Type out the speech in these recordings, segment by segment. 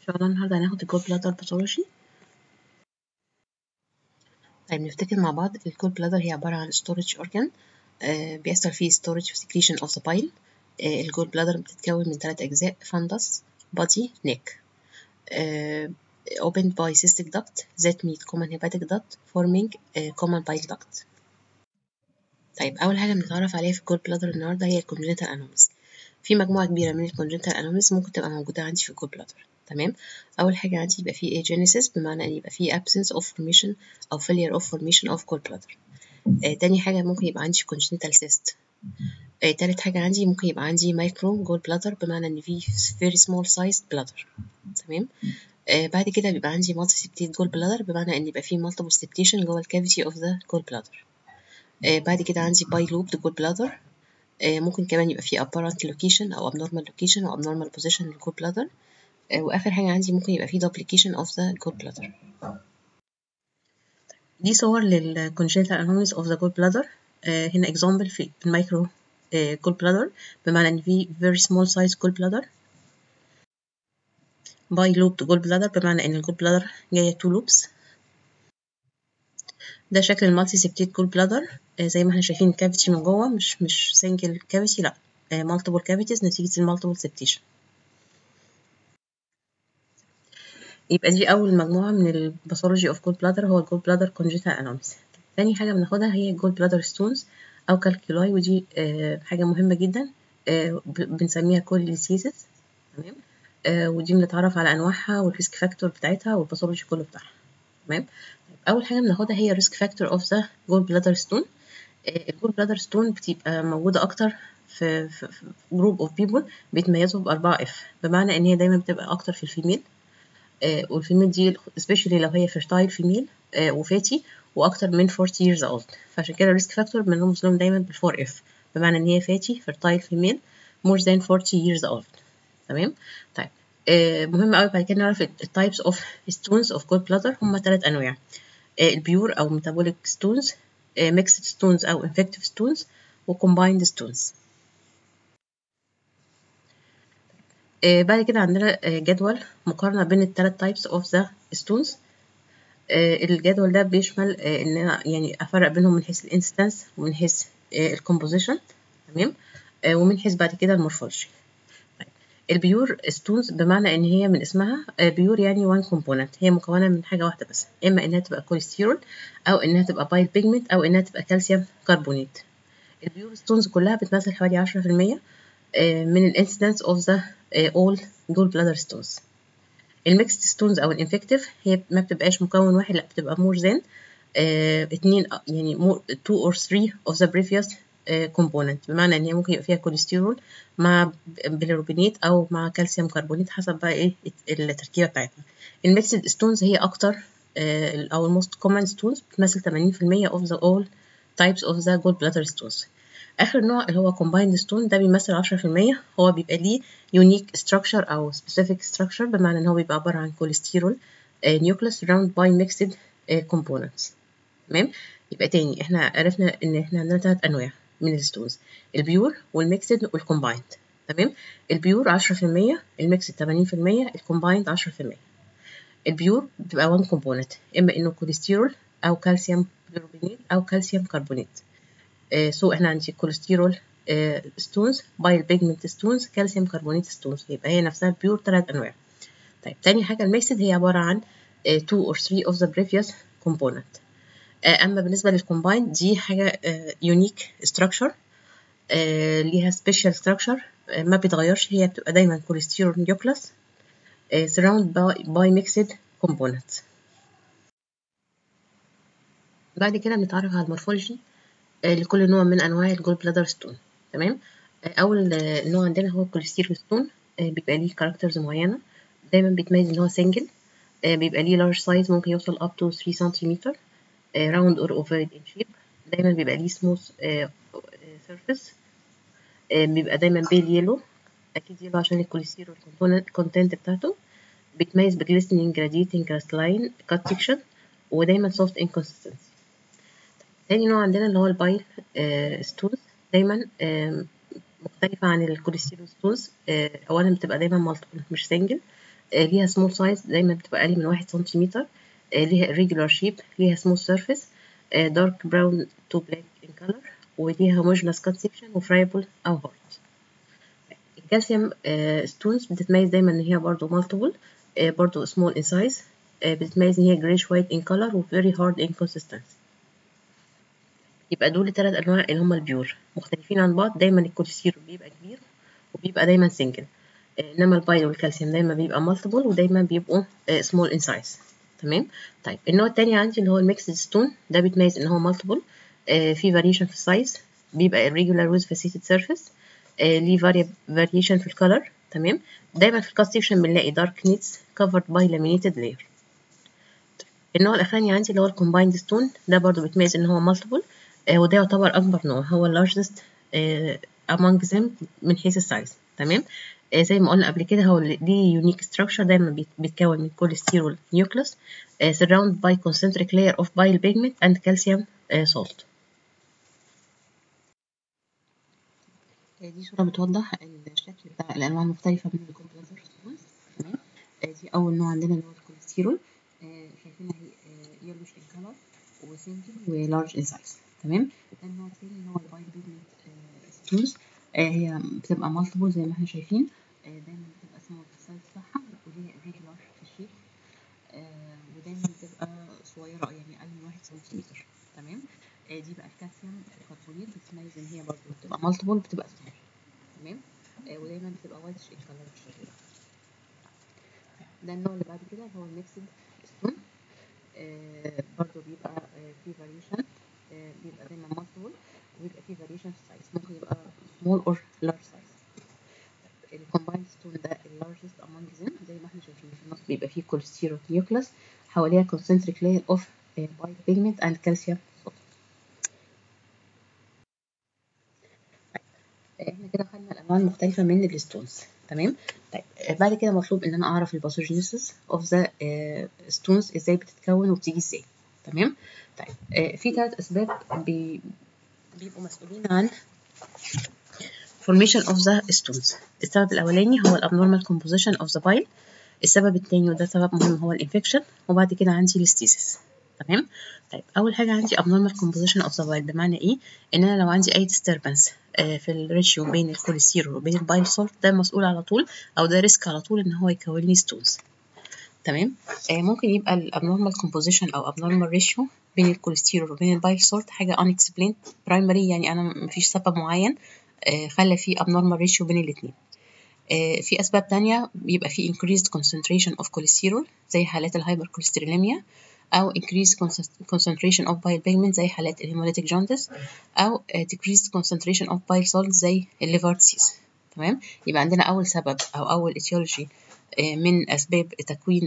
شاء الله النهاردة هناخد الجول بلادر باثولوجي طيب نفتكر مع بعض الجول بلادر هي عبارة عن storage organ آه بيحصل فيه storage و secretion of the bile آه الجول بلادر بتتكون من ثلاث أجزاء fundus body neck آه opened by cystic duct that meet common hepatic duct forming آه common bile duct طيب أول حاجة بنتعرف عليها في الجول بلادر النهاردة هي الcongenital anomalies في مجموعة كبيرة من الcongenital anomalies ممكن تبقى موجودة عندي في الجول بلادر تمام أول حاجة عندي يبقى فيه agenesis بمعنى إن يبقى فيه absence of formation أو failure of formation of gall bladder آه تاني حاجة ممكن يبقى عندي congenital cyst آه تالت حاجة عندي ممكن يبقى عندي micro gall bladder بمعنى إن فيه very small sized bladder تمام آه بعد كده بيبقى عندي multi septate gall bladder بمعنى إن يبقى فيه multiple septation جوه ال cavity of the gall bladder آه بعد كده عندي bilooped gall bladder آه ممكن كمان يبقى فيه apparent location أو abnormal location أو abnormal position للجول bladder واخر حاجه عندي ممكن يبقى فيه duplication of the gallbladder دي صور لل congenital anomalies of the gallbladder آه هنا example في المايكرو آه gallbladder بمعنى ان في very small size gallbladder bilooped gallbladder بمعنى ان الجولبلادر جايه two loops ده شكل المالتي سبتيت gallbladder آه زي ما احنا شايفين الكافيتي من جوه مش مش single cavity لا آه multiple cavities نتيجه المالتيبل septation يبقى دي أول مجموعة من الباثولوجي اوف جول بلادر هو الجول بلادر كونجيتال انوميس تاني حاجة بناخدها هي الجول بلادر ستونز أو كالكيولاي ودي آه حاجة مهمة جدا آه بنسميها كوليسيسيس تمام آه ودي بنتعرف على أنواعها والريسك فاكتور بتاعتها والباثولوجي كله بتاعها تمام أول حاجة بناخدها هي الريسك فاكتور اوف ذا جول بلادر ستون الجول بلادر ستون بتبقى موجودة أكتر في, في, في جروب اوف بيبول بيتميزوا بأربعة اف بمعنى إن هي دايما بتبقى أكتر في الفيميل آه والفيميل دي especially لو هي fertile فيميل آه وفاتي واكتر من 40 years old فعشان كده الريسك فاكتور بنرمز لهم دايما بالفور اف بمعنى ان هي فاتي fertile فيميل more than 40 years old تمام طيب آه مهم قوي بعد كده نعرف التايبس اوف ستونز اوف جول بلادر هما ثلاث انواع آه البيور او ميتابوليك ستونز آه ميكسد ستونز او انفكتيف ستونز وكومبايند ستونز آه بعد كده عندنا آه جدول مقارنة بين التلات تايبس اوف ذا ستونز الجدول ده بيشمل آه ان انا يعني افرق بينهم من حيث الانستنس ومن حيث الكومبوزيشن تمام ومن حيث بعد كده المورفولوجي طيب. البيور ستونز بمعنى ان هي من اسمها بيور يعني وان كومبوننت هي مكونة من حاجة واحدة بس اما انها تبقى كوليسترول او انها تبقى بايل بيجمنت او انها تبقى كالسيوم كربونات البيور ستونز كلها بتمثل حوالي عشرة في المية من الانسيدنس اوف ذا all جول بلادر ستونز الميكست ستونز او الانفكتيف هي ما بتبقاش مكون واحد لا بتبقى مور ذان اتنين يعني more two or three of the previous component بمعنى ان هي ممكن يبقى فيها كوليسترول مع بيليروبينات او مع كالسيوم كربونات حسب بقى ايه التركيبه بتاعتها الميكسد ستونز هي اكتر او الموست كومن ستونز بتمثل 80% of the all types of the gallbladder stones اخر نوع اللي هو combined stone ده بيمثل عشرة في المية هو بيبقى ليه unique structure او specific structure بمعنى ان هو بيبقى عبارة عن كوليسترول nucleus surrounded by mixed components تمام يبقى تاني احنا عرفنا ان احنا عندنا تلات انواع من الستونز البيور والميكسد والكومبايند تمام البيور عشرة في المية الميكسد تمانين في المية الكومبايند عشرة في المية البيور بتبقى one component اما انه كوليسترول او كالسيوم بيروبينات او كالسيوم كربونات سو احنا عندي كوليسترول ستونز بايل بيجمنت ستونز كالسيوم كربونات ستونز يبقى هي نفسها البيور ثلاث انواع طيب تاني حاجه الميكسد هي عباره عن 2 or 3 of the previous component اما بالنسبه للكومبايند دي حاجه يونيك ستراكشر ليها سبيشال ستراكشر ما بيتغيرش هي بتبقى دايما كوليسترول نيوكلاس surrounded by, by mixed components بعد كده بنتعرف على المورفولوجي لكل نوع من انواع الجول بلادر ستون تمام اول نوع عندنا هو الكوليسترول ستون بيبقى ليه كاركترز معينه دايما بيتميز ان هو سنجل بيبقى ليه لارج سايز ممكن يوصل up to 3 سنتيمتر راوند اور اوفرد ان شيب دايما بيبقى ليه سموث سيرفيس بيبقى دايما بيل يلو اكيد يلو عشان الكوليسترول كونتنت بتاعته بيتميز بجليستنينج جراديتنج كراستلاين كات سكشن ودايما سوفت انكونسستنسي تاني نوع عندنا اللي هو البايل آه ستونز دايما آه مختلفة عن الكوليسترول ستونز آه أولا بتبقى دايما مالتيبل مش سنجل آه ليها سمول سايز دايما بتبقى أقل من واحد سنتيمتر آه ليها irregular shape ليها smooth surface آه dark brown to black in color وليها homogeneous cut section وفرايبل أو hard الكالسيوم ستونز بتتميز دايما إن هي برضو multiple آه برضو small in size آه بتتميز إن هي grayish white in color و very hard in consistency يبقى دول التلات أنواع اللي هما البيور مختلفين عن بعض دايما الكوليسترول بيبقى كبير وبيبقى دايما سنجل انما البايل والكالسيوم دايما بيبقى مالتيبل ودايما بيبقوا سمول ان سايز تمام طيب النوع التاني عندي اللي هو الميكسد ستون ده بيتميز ان هو مالتيبل في فاريشن في السايز بيبقى irregular with faceted surface ليه variation في الكالر تمام دايما في الكاست سيكشن بنلاقي dark knits covered by laminated layer النوع الاخراني عندي اللي هو الكومبايند ستون ده برضو بيتميز ان هو مالتيبل وده يعتبر اكبر نوع هو largest among them من حيث السايز تمام آه زي ما قلنا قبل كده هو ليه يونيك ستراكشر دايما بيتكون من كوليسترول نيوكليوس آه surrounded by concentric layer of bile pigment and calcium آه salt دي صورة بتوضح الشكل بتاع الأنواع المختلفة من الكومبلازر تمام دي أول نوع عندنا اللي هو الكوليسترول شايفينها هي يلوش ان كلر وسنجل ولارج ان سايز تمام ده النوع التاني اللي هو البايل بيجمنت ستونز آه هي بتبقى مالتيبل زي ما احنا شايفين آه دايما بتبقى سمول في السايز بتاعها وليها ريجولار في الشيب آه ودايما بتبقى صغيرة يعني أقل من واحد سنتيمتر تمام دي بقى الكالسيوم كربونيت بتتميز إن هي برضه بتبقى مالتيبل بتبقى سمول تمام ودايما بتبقى وايتش ان كلر بالشكل ده ده النوع اللي بعد كده اللي هو الميكسد ستون برضه بيبقى فيه فاريشن بيبقى دايما مالتيبل وبيبقى فيه فاريشن في السايز ممكن يبقى small or large size الكومبايند ستون ده اللارجست among them زي ما احنا شايفين في النص بيبقى فيه كوليسترول نيوكليوس حواليها concentric layer of bile pigment and calcium salt احنا كده خدنا الانواع المختلفه من الستونز تمام طيب بعد كده مطلوب ان انا اعرف الباثوجينيسيس اوف ذا ستونز ازاي بتتكون وبتيجي ازاي تمام طيب في ثلاث اسباب بي بيبقوا مسؤولين عن formation of the stones السبب الأولاني هو الابnormal composition of the bile السبب التاني وده سبب مهم هو الانفكشن وبعد كده عندي الاستيزيس تمام طيب أول حاجة عندي abnormal composition of the bile بمعنى إيه إن أنا لو عندي أي disturbance في الريشيو بين الكوليسترول وبين البايل سولت ده مسؤول على طول أو ده ريسك على طول إن هو يكون لي ستونز تمام آه ممكن يبقى الابنورمال كومبوزيشن او abnormal ريشيو بين الكوليسترول وبين البايل سولت حاجه unexplained primary يعني انا مفيش سبب معين آه خلى في abnormal ريشيو بين الاثنين آه في اسباب تانية بيبقى في increased concentration of cholesterol زي حالات الهايبر كوليستروليميا او increased concentration of bile pigment زي حالات الهيموليتيك جوندس او decreased concentration of bile salts زي الليفر ديسيز تمام يبقى عندنا اول سبب او اول etiology من أسباب تكوين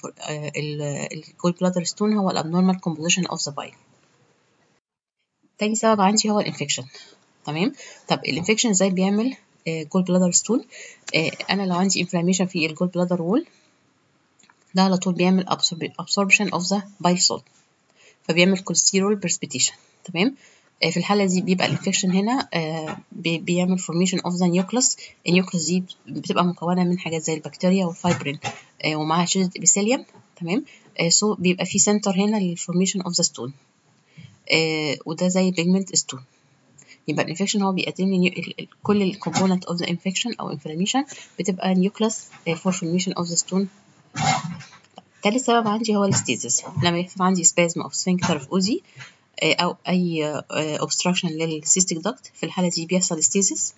الجول بلادر ستون هو الابنورمال كومبوزيشن اوف ذا بايل تاني سبب عندي هو الانفكشن تمام طب الانفكشن ازاي بيعمل جول بلادر ستون انا لو عندي انفلاميشن في الجول بلادر وول ده على طول بيعمل absorption of the bile salt فبيعمل كوليسترول برسبيتيشن تمام في الحالة دي بيبقى الانفكشن هنا بيعمل formation of the nucleus النيوكليوس دي بتبقى مكونة من حاجات زي البكتيريا والفايبرين ومعاها شدة ابيثيليوم تمام سو بيبقى في سنتر هنا للفورميشن اوف ذا ستون وده زي بيجمنت ستون يبقى الانفكشن هو بيقدم لي كل الكومبوننت اوف ذا انفكشن او انفلاميشن بتبقى نيوكليوس فور فورميشن اوف ذا ستون تالت سبب عندي هو الاستيزيس لما يحصل عندي spasm of sphincter of اوزي او اي obstruction للسيستيك داكت في الحاله دي بيحصل ستيزيس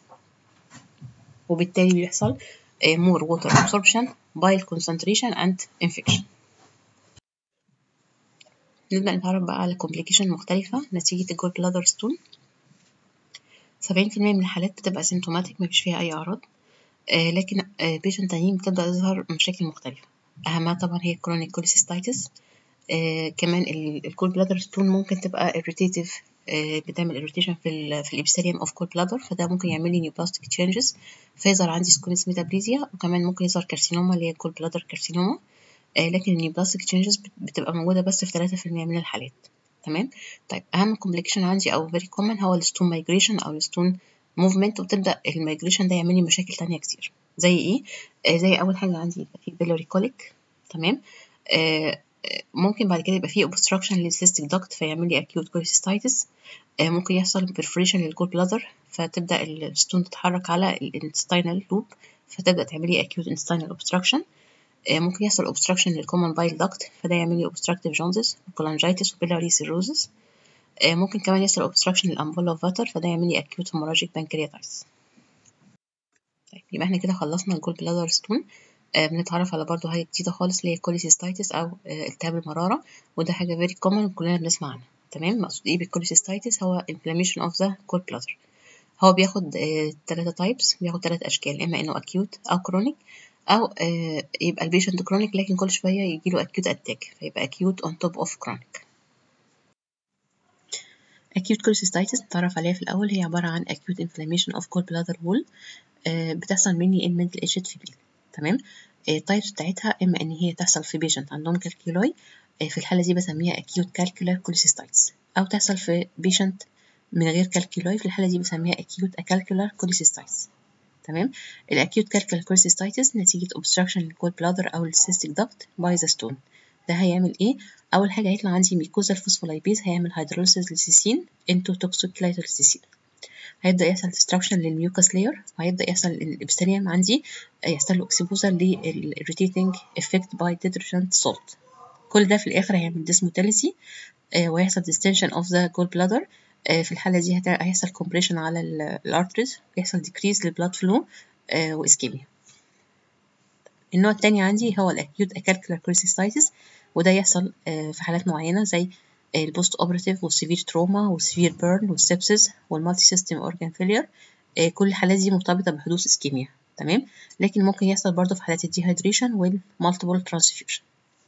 وبالتالي بيحصل more water absorption bile concentration and infection نبدأ نتعرف بقى على complication مختلفة نتيجة الجول بلادر ستون سبعين في المية من الحالات بتبقى symptomatic مفيش فيها أي أعراض آه لكن آه patient تانيين بتبدأ تظهر مشاكل مختلفة أهمها طبعا هي chronic cholecystitis آه كمان الكول بلادر ستون ممكن تبقى irritative آه بتعمل irritation في ال في الابيثيليوم اوف كول بلادر فده ممكن يعمل لي نيوبلاستيك تشينجز فيظهر عندي سكونس ميتابليزيا وكمان ممكن يظهر كارسينوما اللي هي الكول بلادر كارسينوما آه لكن النيوبلاستيك تشينجز بتبقى موجودة بس في ثلاثة في المية من الحالات تمام طيب أهم كومبليكيشن عندي أو very common هو الستون مايجريشن أو الستون موفمنت وبتبدأ المايجريشن ده يعمل لي مشاكل تانية كتير زي ايه آه زي اول حاجه عندي يبقى في بيلوري كوليك تمام آه ممكن بعد كده يبقى في obstruction للسيستيك duct فيعمل لي acute cholecystitis آه ممكن يحصل perforation للجول بلادر فتبدا الستون تتحرك على الانتستينال لوب فتبدا تعمل لي acute intestinal obstruction آه ممكن يحصل obstruction للcommon bile duct فده يعمل لي obstructive jaundice cholangitis وبيلاري cirrhosis آه ممكن كمان يحصل obstruction للامبولا فاتر فده يعمل لي acute hemorrhagic pancreatitis طيب يبقى احنا كده خلصنا الجول بلادر ستون آه بنتعرف على برضو حاجة جديدة خالص اللي هي كوليسيستايتس أو آه التهاب المرارة وده حاجة very common كلنا بنسمع عنها تمام مقصود ايه بالكوليسيستايتس هو inflammation of the gallbladder هو بياخد آه تلاتة تايبس بياخد تلات أشكال إما إنه acute أو chronic أو آه يبقى البيشنت chronic لكن كل شوية يجيله acute attack فيبقى acute on top of chronic acute cholecystitis نتعرف عليها في الأول هي عبارة عن acute inflammation of gallbladder wall آه بتحصل مني in mental aged female تمام التايبس آه بتاعتها اما ان هي تحصل في بيشنت عندهم كالكيولاي آه في الحاله دي بسميها acute calcular cholecystitis او تحصل في بيشنت من غير كالكيولاي في الحاله دي بسميها acute acalcular cholecystitis تمام الاكيوت calcular cholecystitis نتيجه obstruction للجول بلادر او السيستيك duct by the stone ده هيعمل ايه اول حاجه هيطلع عندي ميكوزا الفوسفولايبيز هيعمل هيدروليسيس للسيسين into توكسوكلايتوليسيسين هيبدأ يحصل destruction للميوكاس لاير وهيبدأ يحصل الابستريم عندي يحصل له اكسبوزر للريتيتنج افكت باي ديترجنت سولت كل ده في الآخر هيعمل ديسموتاليسي آه وهيحصل ديستنشن اوف ذا جول بلادر في الحالة دي هيحصل كومبريشن على الارتريز ويحصل ديكريز للبلاد فلو آه واسكيميا النوع التاني عندي هو الاكيوت اكالكولار كوليسيستايتس وده يحصل آه في حالات معينة زي البوست اوبراتيف والسيفير تروما والسيفير بيرن والسبسس والمالتي سيستم اورجان فيلير كل الحالات دي مرتبطه بحدوث اسكيميا تمام لكن ممكن يحصل برضه في حالات الديهايدريشن والمالتيبل ترانسفيوجن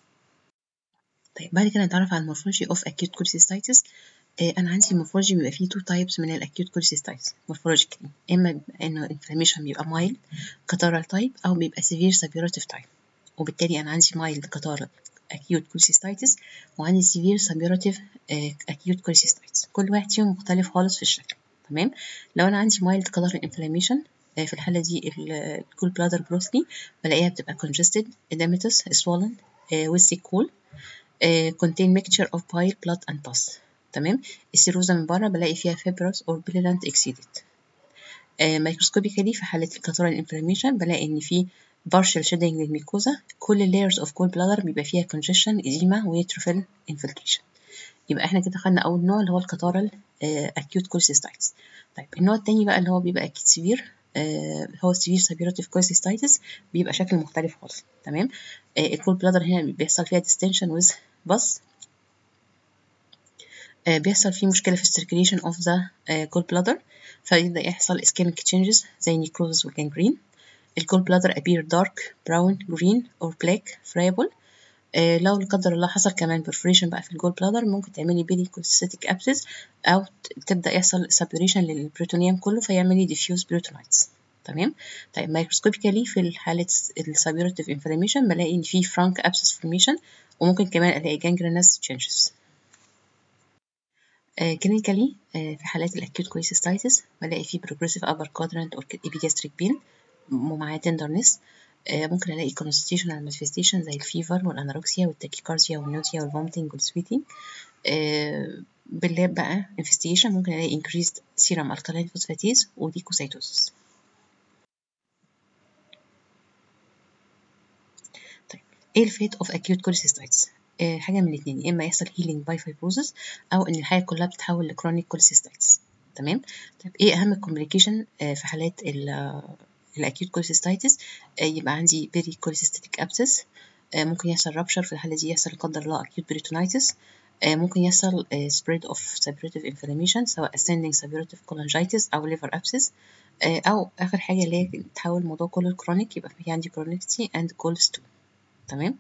طيب بعد كده نتعرف على المورفولوجي اوف اكيوت كوليسيستايتس انا عندي المورفولوجي بيبقى فيه تو تايبس من الاكيوت كوليسيستايتس مورفولوجيكالي اما انه الانفلاميشن بيبقى مايلد كاتارال تايب او بيبقى سيفير سابيوراتيف تايب وبالتالي انا عندي مايلد كاتارال acute cholecystitis وعندي severe suburative acute cholecystitis كل واحد فيهم مختلف خالص في الشكل تمام لو انا عندي mild color inflammation في الحالة دي الكول بلادر بروثلي بلاقيها بتبقى congested edematous swollen with sick cool contain mixture of bile blood and pus تمام السيروزا من بره بلاقي فيها fibrous or bilirubin exudate مايكروسكوبيكالي في حالة الكاتورال انفلاميشن بلاقي ان في partial shedding للميكوزا كل layers of gall bladder بيبقى فيها congestion edema ويتروفيل infiltration يبقى احنا كده خدنا اول نوع اللي هو الكاتارال acute cholecystitis طيب النوع التاني بقى اللي هو بيبقى acute severe آه هو severe suburative cholecystitis بيبقى شكل مختلف خالص تمام آه الجول بلادر هنا بيحصل فيها distension with بس آه بيحصل فيه مشكلة في circulation of the gall bladder فيبدأ يحصل ischemic changes زي necrosis والgangrene الجول بلادر appear dark brown green or black friable آه لو لا قدر الله حصل كمان perforation بقى في الجول بلادر ممكن تعملي بيلي كوليستيك ابسس او تبدا يحصل سابوريشن للبروتونيوم كله فيعملي diffuse peritonitis تمام طيب مايكروسكوبيكالي في حالة السابيورتيف انفلاميشن بلاقي ان في فرانك ابسس فورميشن وممكن كمان الاقي جانجرينس تشينجز كلينيكالي آه في حالات الاكيوت كوليسيستايتس بلاقي في بروجريسيف ابر كوادرانت اور epigastric pain ومعاه تندرنس آه ممكن الاقي constitutional manifestation زي الفيفر والانوركسيا والتاكيكارديا والنوزيا والفومتنج والسويتنج آه باللاب بقى investigation ممكن الاقي increased serum alkaline phosphatase وديكوسيتوسيس طيب ايه الفيت اوف acute cholecystitis آه حاجه من الاثنين يا اما يحصل healing by fibrosis او ان الحاجه كلها بتتحول لكرونيك cholecystitis تمام طيب ايه اهم الكومبليكيشن آه في حالات الاكيوت كوليسيستايتس يبقى عندي بيري كوليسيستيك ابسس ممكن يحصل رابشر في الحاله دي يحصل لا قدر الله اكيوت بريتونايتس ممكن يحصل spread of suburative inflammation سواء ascending suburative cholangitis او liver abscess او اخر حاجه اللي هي تحول الموضوع كله لكرونيك يبقى في عندي chronicity and gallstone تمام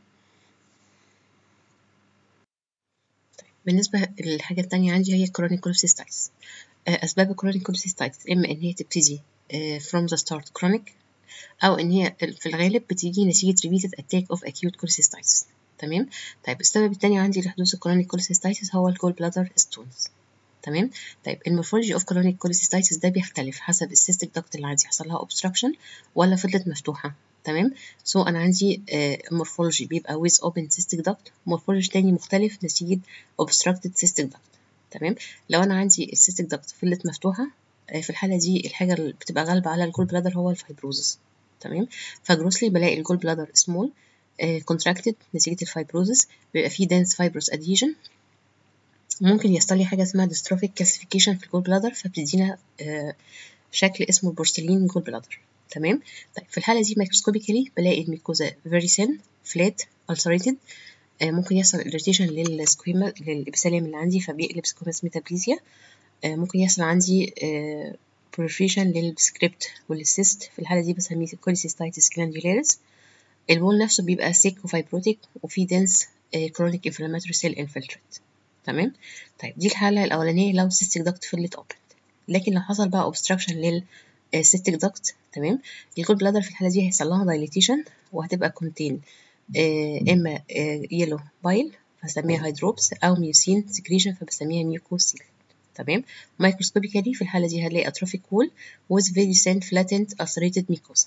طيب بالنسبه للحاجه التانية عندي هي chronic cholecystitis اسباب الكرونيك cholecystitis اما ان هي تبتدي from the start chronic أو إن هي في الغالب بتيجي نتيجة repeated attack of acute cholecystitis تمام طيب السبب التاني عندي لحدوث الكرونيك cholecystitis هو الجول بلادر stones تمام طيب المورفولوجي اوف كرونيك كوليسيستايتس ده بيختلف حسب السيستيك داكت اللي عندي حصل لها اوبستراكشن ولا فضلت مفتوحه تمام سو so انا عندي مورفولوجي بيبقى with open cystic duct مورفولوجي تاني مختلف نتيجه obstructed cystic duct تمام لو انا عندي السيستيك داكت فضلت مفتوحه في الحاله دي الحاجه اللي بتبقى غالبه على الجول بلادر هو الفايبروزس تمام فجروسلي بلاقي الجول بلادر سمول كونتراكتد نتيجه الفايبروزس بيبقى فيه دنس فايبروس ادهيجن ممكن يحصل لي حاجه اسمها ديستروفيك كالسيفيكيشن في الجول بلادر فبتدينا شكل اسمه البورسلين جول بلادر تمام طيب في الحاله دي مايكروسكوبيكالي بلاقي الميكوزا فيري سين فلات ulcerated ممكن يحصل irritation للسكويما للابيثيليوم اللي عندي فبيقلب سكويماس ميتابليزيا ممكن يحصل عندي proliferation للسكريبت والسيست في الحالة دي بسميه كوليسيستايتس جلاندولاريس البول نفسه بيبقى سيك وفايبروتيك وفي دنس كرونيك انفلاماتوري سيل انفلتريت تمام طيب دي الحالة الأولانية لو السيستيك داكت فضلت اوبن لكن لو حصل بقى اوبستراكشن للسيستيك داكت تمام الجول بلادر في الحالة دي هيحصل لها دايليتيشن وهتبقى كونتين اما يلو بايل فبسميها هيدروبس او ميوسين سكريشن فبسميها ميوكوسيل تمام مايكروسكوبيكالي في الحاله دي هنلاقي اتروفيك وول with very thin flattened ulcerated mucosa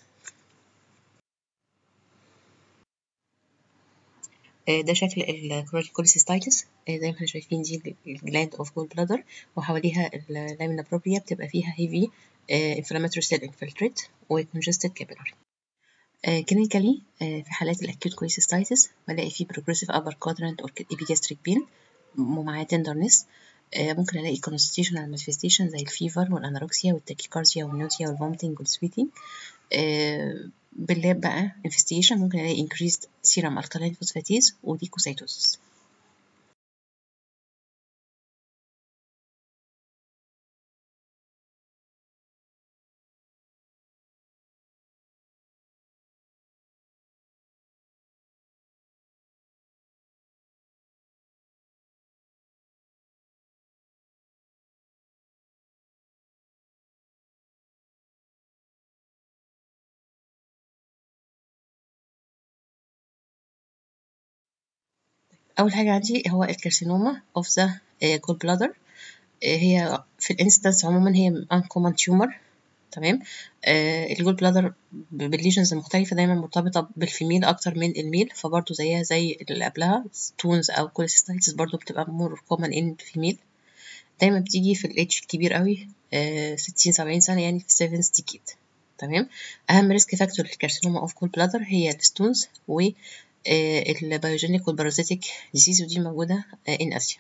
ده شكل الكرونيك كوليسيستايتس زي ما احنا شايفين دي الجلاند اوف جول بلادر وحواليها اللامينا بروبريا بتبقى فيها هيفي inflammatory cell infiltrate و congested capillary كلينيكالي في حالات الاكيوت كوليسيستايتس بلاقي فيه progressive upper quadrant or epigastric pain ومعاه tenderness ممكن الاقي constitutional manifestation زي الفيفر والانوركسيا والتاكيكارديا والنوزيا والفومتنج والسويتنج باللاب بقى investigation ممكن الاقي increased serum alkaline phosphatase وليكوسيتوسيس اول حاجه عندي هو الكارسينوما اوف ذا جول بلادر هي في الانستنس عموما هي uncommon tumor تمام آه الجول بلادر بالليجنز المختلفه دايما مرتبطه بالفيميل اكتر من الميل فبرضه زيها زي اللي قبلها ستونز او كوليسيستايتس برضه بتبقى مور كومن ان فيميل دايما بتيجي في الايدج الكبير قوي آه 60 70 سنه يعني في 7 ديكيد تمام اهم ريسك فاكتور للكارسينوما اوف جول بلادر هي الستونز و البيوجينيك والبارازيتيك ديزيز ودي موجودة in آسيا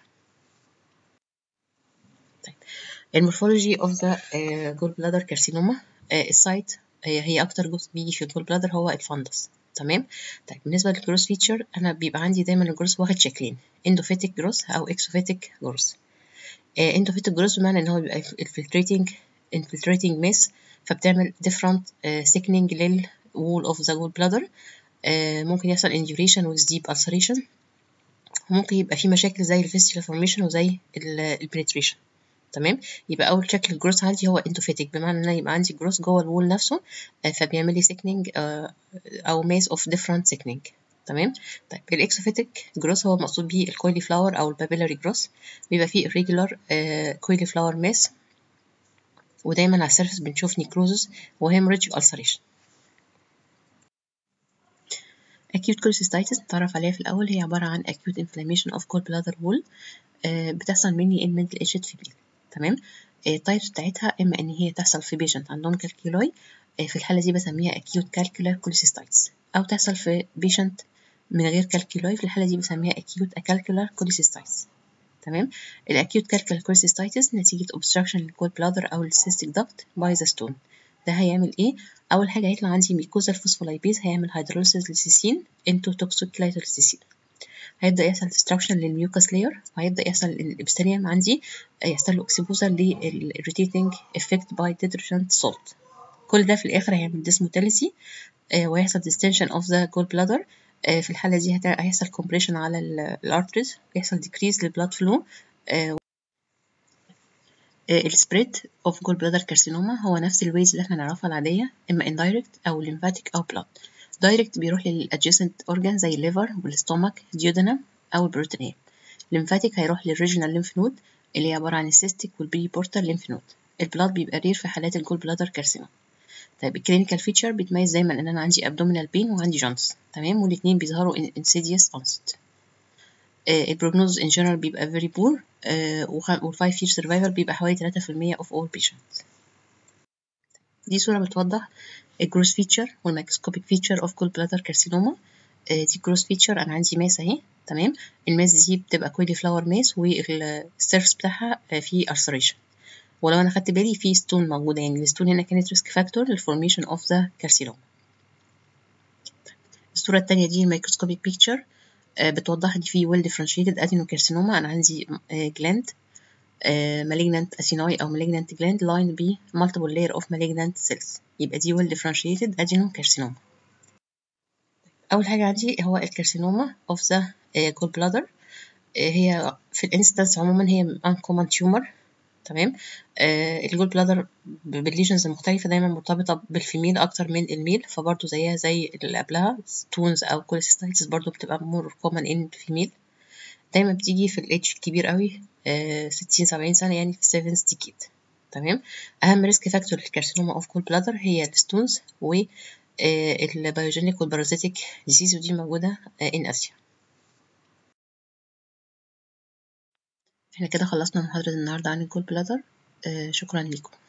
طيب المورفولوجي اوف ذا جول بلادر كارسينوما السايت هي أكتر جزء بيجي في الجول بلادر هو الفندس تمام طيب بالنسبة للجروس فيتشر أنا بيبقى عندي دايما الجروس واخد شكلين اندوفيتك جروس أو اكسوفيتك جروس اندوفيتك جروس بمعنى إن هو بيبقى infiltrating infiltrating mass فبتعمل different uh, thickening لل wall of the gallbladder ممكن يحصل induration with deep ulceration وممكن يبقى في مشاكل زي الفيستيلا فورميشن وزي البنتريشن تمام يبقى اول شكل الجروس عندي هو انتوفيتك بمعنى ان انا يبقى عندي جروس جوه الوول نفسه فبيعمل لي سيكنينج او ميز اوف ديفرنت سيكنينج تمام طيب الاكسوفيتك جروس هو المقصود بيه الكويلي فلاور او البابيلاري جروس بيبقى فيه irregular كويلي فلاور ميس ودايما على السيرفس بنشوف نيكروزس وهيموريدج ulceration acute cholecystitis نتعرف عليها في الأول هي عبارة عن acute inflammation of gallbladder wall آه بتحصل مني in mental aged female تمام التايبس بتاعتها إما إن هي تحصل في patient عندهم كالكيولاي آه في الحالة دي بسميها acute calcular cholecystitis أو تحصل في patient من غير كالكيولاي في الحالة دي بسميها acute acalcular cholecystitis تمام الاكيوت كالكيوlar cholecystitis نتيجة obstruction للجول بلادر أو السيستيك duct by the stone ده هيعمل ايه اول حاجه هيطلع عندي ميكوزا الفوسفولايبيز هيعمل هيدروليسيس للسيسين انتو توكسوكلايتوليسيسين هيبدا يحصل ديستراكشن للميوكاس لاير وهيبدا يحصل الابستريم عندي يحصل له اكسبوزر للريتيتنج افكت باي ديترجنت سولت كل ده في الاخر هيعمل ديسموتاليسي ويحصل ديستنشن اوف ذا جول بلادر في الحاله دي هيحصل كومبريشن على الارتريز ويحصل ديكريز للبلاد فلو السبريد اوف جول بلادر كارسينوما هو نفس الويز اللي احنا نعرفها العاديه اما اندايركت او ليمفاتيك او بلاد دايركت بيروح للادجيسنت اورجان زي الليفر والستومك ديودنم او البروتينيم ليمفاتيك هيروح للريجنال ليمف نود اللي هي عبارة عن السيستيك والبري بورتال ليمف نود البلاد بيبقى رير في حالات الجول بلادر كارسينوما طيب الكلينيكال فيتشر بيتميز دايما ان انا عندي ابدومينال بين وعندي جونز تمام والاتنين بيظهروا انسيديوس اونست البروجنوز ان جنرال بيبقى فيري بور والفايف يير سرفايفل بيبقى حوالي 3% اوف اول patients دي صورة بتوضح الجروس فيتشر والمايكروسكوبيك فيتشر اوف كول بلادر كارسينوما دي جروس فيتشر انا عندي ماس اهي تمام الماس دي بتبقى كويلي فلاور ماس والسيرفس بتاعها فيه ulceration ولو انا خدت بالي في ستون موجوده يعني الستون هنا كانت ريسك فاكتور للفورميشن اوف ذا كارسينوما الصوره الثانيه دي مايكروسكوبيك بيكتشر بتوضح ان في ويل ديفرنشيتد ادينوكارسينوما انا عندي جلاند malignant acini او malignant gland lined ب multiple layer of malignant cells يبقى دي well differentiated adenocarcinoma اول حاجه عندي هو الكارسينوما of the gall bladder هي في الانستنس عموما هي uncommon tumor تمام آه الجول بلادر بالليجنز المختلفة دايما مرتبطة بالفيميل أكتر من الميل فبرضه زيها زي اللي قبلها ستونز أو كوليسيستايتس برضه بتبقى مور كومن إن الفيميل دايما بتيجي في الإيدج الكبير قوي آه ستين سبعين سنة يعني في سيفنز ديكيد تمام أهم ريسك فاكتور للكارسينوما أوف جول بلادر هي الستونز و البيوجينيك والبارازيتيك ديزيز ودي موجودة إن آسيا احنا كده خلصنا محاضرة النهاردة عن الجول بلادر آه شكرا لكم